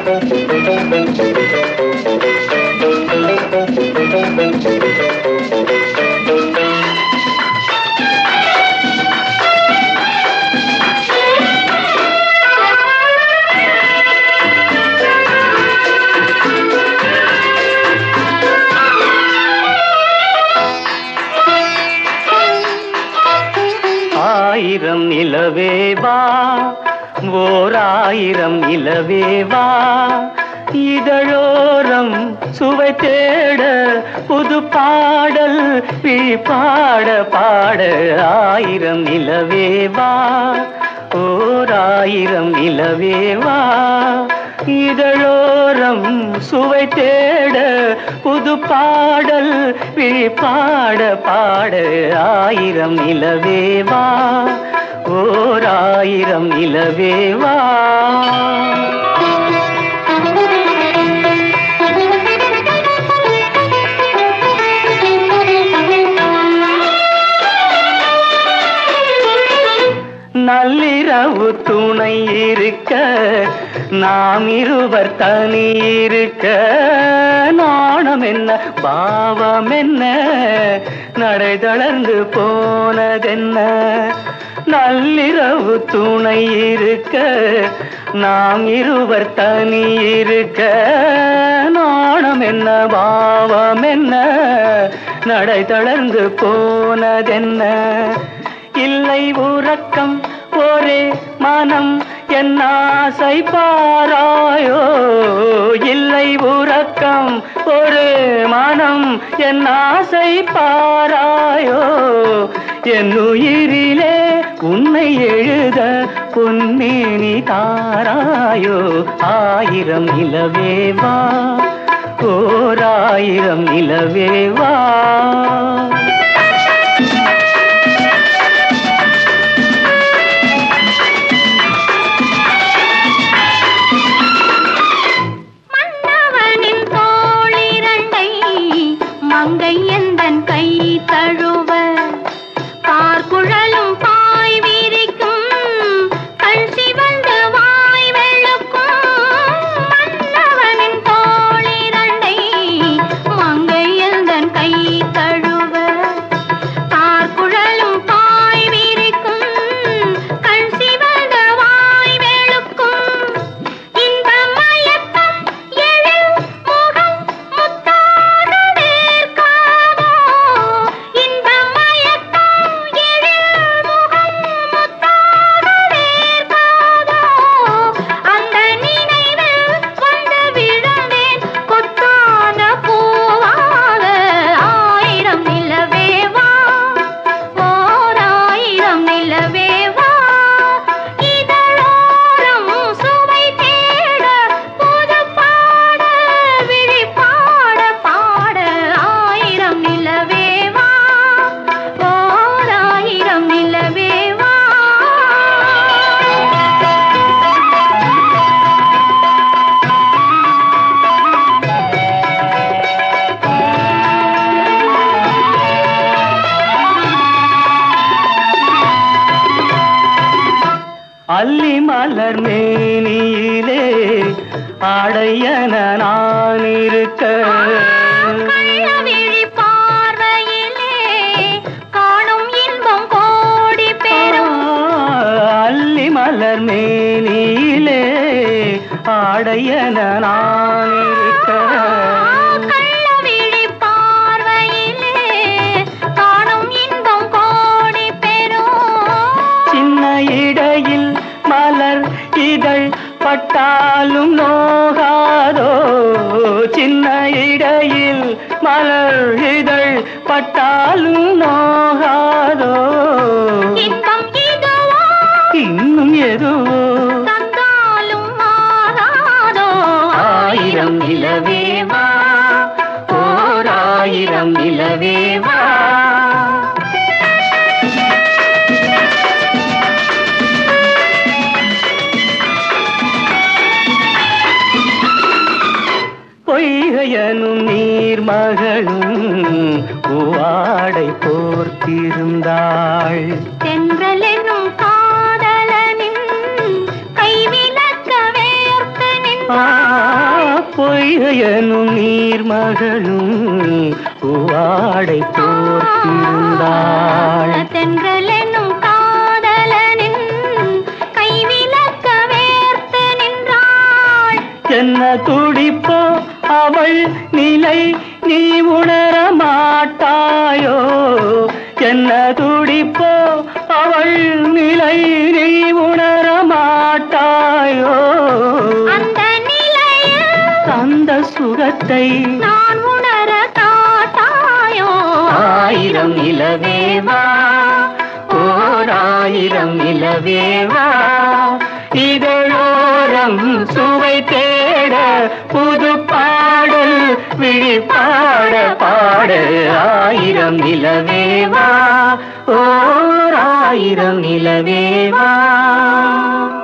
ஆயிரம் நிலவேவா ஓர் ஆயிரம் நிலவேவா இதழோரம் சுவை தேட புது பாடல் விழி பாட பாட ஆயிரம் நிலவேவா ஓர் ஆயிரம் நிலவேவா இதழோரம் சுவை தேட புது பாடல் விழி பாட பாட ஆயிரம் நிலவேவா ஓர் ஆயிரம் நிலவேவா நள்ளிரவு துணை இருக்க நாம் இருவர் தனி இருக்க நாணம் என்ன பாவம் என்ன நடை தளர்ந்து போனதென்ன நள்ளிரவு துணை இருக்க நாம் இருவர் தனி இருக்க நாணம் என்ன பாவம் என்ன நடை தளர்ந்து போனதென்ன இல்லை உறக்கம் ஒரே மனம் என் ஆசை பாராயோ இல்லை உறக்கம் ஒரு மனம் என் ஆசை பாராயோ என் உயிரிலே உன்னை எழுத பொன்னேனி தாராயோ ஆயிரம் நிலவேவா ஓர் ஆயிரம் நிலவேவா மன்னவனின் தோளிரண்டை மங்கை எந்தன் கை தழுவ பார்க்குழலும் பாய் விரிக்கும் கண் சிவந்து வாய் வெளுக்கும் மன்னவனின் தோளிரண்டை மங்கை எந்தன் கை தழுவ பார்க்குழலும் பாய் விரிக்கும் கண் சிவந்த வாய் வெளுக்கும் இன்ப மயக்கம் எழில் முகம் முத்தாக வேர்க்காதோ இன்ப மயக்கம் எழில் முகம் முத்தாக வேர்க்காதோ அந்த நினைவில் வந்து விழுந்தேன் கொத்தான பூவாக ஆயிரம் நிலவேவா ஓர் ஆயிரம் நிலவேவா இதழோரம் சுவை தேட புது பாட விழி பாட பாட ஆயிரம் நிலவேவா ஓர் ஆயிரம் நிலவேவா அல்லி மலர் மேனியிலே ஆடையன நான் இருக்க கள்ளவிழி பார்வையிலே காணும் இன்பம் கோடி பெறும் அல்லி மலர் மேனியிலே ஆடையன நான் இருக்க கள்ளவிழி பார்வையிலே காணும் இன்பம் கோடி பெறும் சின்ன இடையில் மலர் இதழ் பட்டாலும் நோகாதோ சின்ன இடையில் மலர் இதழ் பட்டாலும் நோகாதோ இன்பம் இதுவோ இன்னும் எதுவோ தந்தாலும் மாறாதோ ஆயிரம் நிலவேவா ஓர் ஆயிரம் நிலவேவா பொய்கையனும் நீர்மகளும் பூவாடை போர்த்திருந்தாள் தென்றல் என்னும் காதலனின் கைவிலக்க வேர்த்து நின்றாள் பொய்கையனும் நீர்மகளும் பூவாடை போர்த்திருந்தாள் தென்றல் என்னும் காதலனின் கைவிலக்க வேர்த்து நின்றாள் என்ன துடிப்போ அவள் நிலை நீ உணர மாட்டாயோ என்ன துடிப்போ அவள் நிலை நீ உணர மாட்டாயோ அந்த நிலையில் அந்த சுகத்தை நான் உணர காட்டாயோ ஆயிரம் நிலவேவா ஓர் ஆயிரம் நிலவேவா இதழோரம் சுவை தேட புது பாடல் விழிப்பாட பாட ஆயிரம் நிலவேவா ஓர் ஆயிரம் நிலவேவா